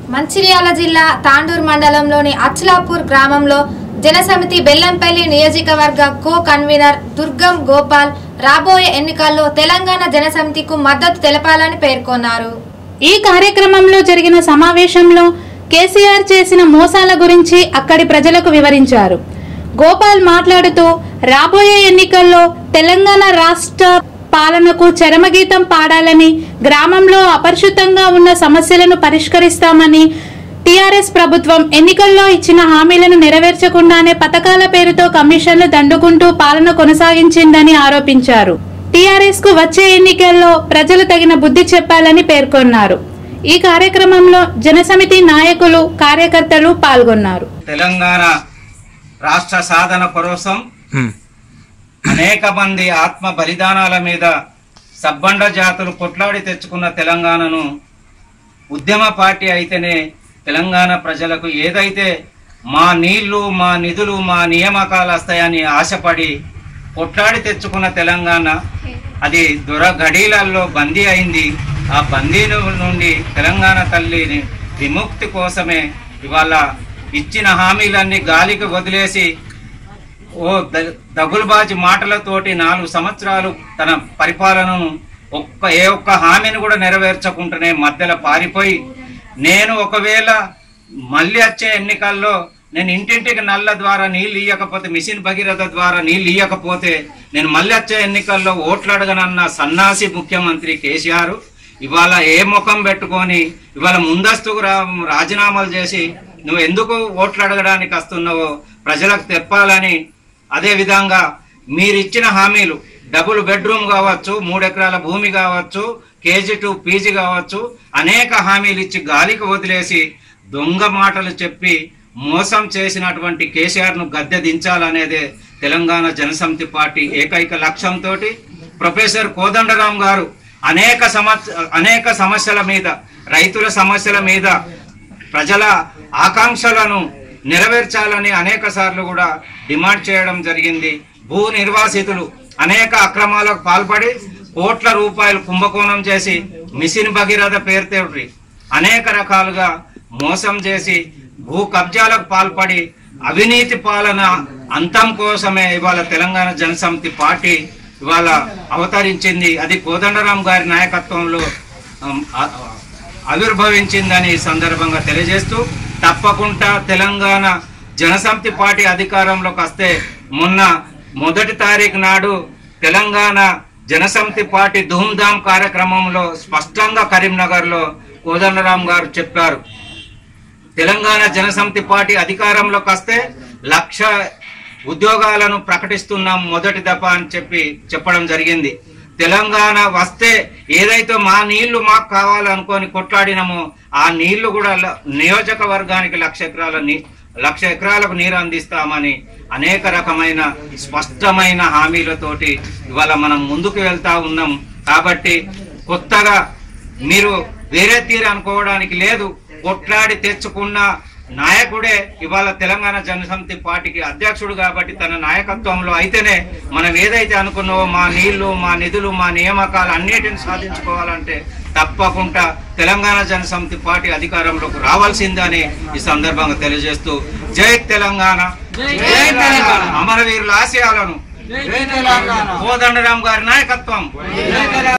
మంచిర్యాల జిల్లా తాండూరు మండలంలోని అచ్లాపూర్ గ్రామంలో జనసమితి బెల్లంపల్లి నియోజకవర్గ కో కన్వీనర్ దుర్గం గోపాల్ రాబోయే ఎన్నికల్లో తెలంగాణ జనసమితికు మద్దతు తెలపాలని పేర్కొన్నారు ఈ కార్యక్రమంలో జరిగిన సమావేశంలో కేసీఆర్ చేసిన మోసాల గురించి అక్కడి ప్రజలకు వివరించారు గోపాల్ మాట్లాడుతూ రాబోయే ఎన్నికల్లో తెలంగాణ రాష్ట్ర పాలనకు చరమగీతం పాడాలని గ్రామంలో అపరిశుద్ధంగా ఉన్న సమస్యలను పరిష్కరిస్తామని టీఆర్ఎస్ ప్రభుత్వం ఎన్నికల్లో ఇచ్చిన హామీలను నెరవేర్చకుండానే పథకాల పేరుతో కమిషన్లు దండుకుంటూ పాలన కొనసాగించిందని ఆరోపించారు టీఆర్ఎస్ కు వచ్చే ఎన్నికల్లో ప్రజలు తగిన బుద్ధి చెప్పాలని పేర్కొన్నారు ఈ కార్యక్రమంలో జనసమితి నాయకులు కార్యకర్తలు పాల్గొన్నారు తెలంగాణ రాష్ట్ర సాధన కోసం అనేక మంది ఆత్మ బలిదానాల మీద సబ్బండ జాతులు కొట్లాడి తెచ్చుకున్న తెలంగాణను ఉద్యమ పార్టీ అయితేనే తెలంగాణ ప్రజలకు ఏదైతే మా నీళ్లు మా నిధులు మా నియామకాలు వస్తాయని ఆశపడి కొట్లాడి తెచ్చుకున్న తెలంగాణ అది దొర గడీలల్లో బందీ అయింది ఆ బందీ నుండి తెలంగాణ తల్లిని విముక్తి కోసమే ఇవాళ ఇచ్చిన హామీలన్నీ గాలికి వదిలేసి ఓ ద- దగులుబాజి మాటలతోటి నాలుగు సంవత్సరాలు తన పరిపాలనను ఒక్క ఏ ఒక్క హామీని కూడా నెరవేర్చకుండానే మధ్యలో పారిపోయి నేను ఒకవేళ మళ్ళీ వచ్చే ఎన్నికల్లో నేను ఇంటింటికి నల్ల ద్వారా నీళ్ళు ఇయ్యకపోతే మిషన్ భగీరథ ద్వారా నీళ్ళు ఇయ్యకపోతే నేను మళ్ళీ వచ్చే ఎన్నికల్లో ఓట్లు అడగనన్న సన్నాసి ముఖ్యమంత్రి కేసీఆర్ ఇవాళ ఏ ముఖం పెట్టుకొని ఇవాళ ముందస్తుకు రా రాజీనామాలు చేసి నువ్వు ఎందుకు ఓట్లు అడగడానికి వస్తున్నావో ప్రజలకు తెప్పాలని అదే విధంగా మీరు ఇచ్చిన హామీలు డబుల్ బెడ్రూమ్ కావచ్చు మూడు ఎకరాల భూమి కావచ్చు కేజీ టు పీజీ కావచ్చు అనేక హామీలు ఇచ్చి గాలికి వదిలేసి దొంగ మాటలు చెప్పి మోసం చేసినటువంటి కేసీఆర్ ను గద్దె దించాలనేదే తెలంగాణ జనసమితి పార్టీ ఏకైక లక్ష్యంతో ప్రొఫెసర్ కోదండరాం గారు అనేక సమస్య అనేక సమస్యల మీద రైతుల సమస్యల మీద ప్రజల ఆకాంక్షలను నెరవేర్చాలని అనేక సార్లు కూడా డిమాండ్ చేయడం జరిగింది భూ నిర్వాసితులు అనేక అక్రమాలకు పాల్పడి కోట్ల రూపాయలు కుంభకోణం చేసి మిషన్ భగీరథ పేరుతోటి అనేక రకాలుగా మోసం చేసి భూ కబ్జాలకు పాల్పడి అవినీతి పాలన అంతం కోసమే ఇవాళ తెలంగాణ జనసమితి పార్టీ ఇవాళ అవతరించింది అది కోదండరాం గారి నాయకత్వంలో um, ఆ- ఆవిర్భవించిందని ఈ సందర్భంగా తెలియజేస్తూ తప్పకుండా తెలంగాణ జనసమితి పార్టీ అధికారంలోకి వస్తే మొన్న మొదటి తారీఖు నాడు తెలంగాణ జనసమితి పార్టీ ధూమ్ధామ్ కార్యక్రమంలో స్పష్టంగా కరీంనగర్లో కోదండరాం గారు చెప్పారు తెలంగాణ జనసమితి పార్టీ అధికారంలోకి వస్తే లక్ష ఉద్యోగాలను ప్రకటిస్తున్నాం మొదటి దఫ అని చెప్పి చెప్పడం జరిగింది తెలంగాణ వస్తే ఏదైతే మా నీళ్లు మాకు కావాలనుకొని కొట్లాడినామో ఆ నీళ్లు కూడా ల- నియోజకవర్గానికి లక్ష ఎకరాల నీ లక్ష ఎకరాలకు నీరు అందిస్తామని అనేక రకమైన స్పష్టమైన హామీలతోటి ఇవాళ మనం ముందుకు వెళ్తా ఉన్నాం కాబట్టి కొత్తగా మీరు వేరే తీరు అనుకోవడానికి లేదు కొట్లాడి తెచ్చుకున్న నాయకుడే ఇవాళ తెలంగాణ జనసమితి పార్టీకి అధ్యక్షుడు కాబట్టి తన నాయకత్వంలో అయితేనే మనం ఏదైతే అనుకున్నావో మా నీళ్లు మా నిధులు మా నియామకాలు అన్నిటిని సాధించుకోవాలంటే తప్పకుండా తెలంగాణ జనసమితి పార్టీ అధికారంలోకి రావాల్సిందని ఈ సందర్భంగా తెలియజేస్తూ జై తెలంగాణ అమరవీరుల ఆశయాలను కోదండరాం గారి నాయకత్వం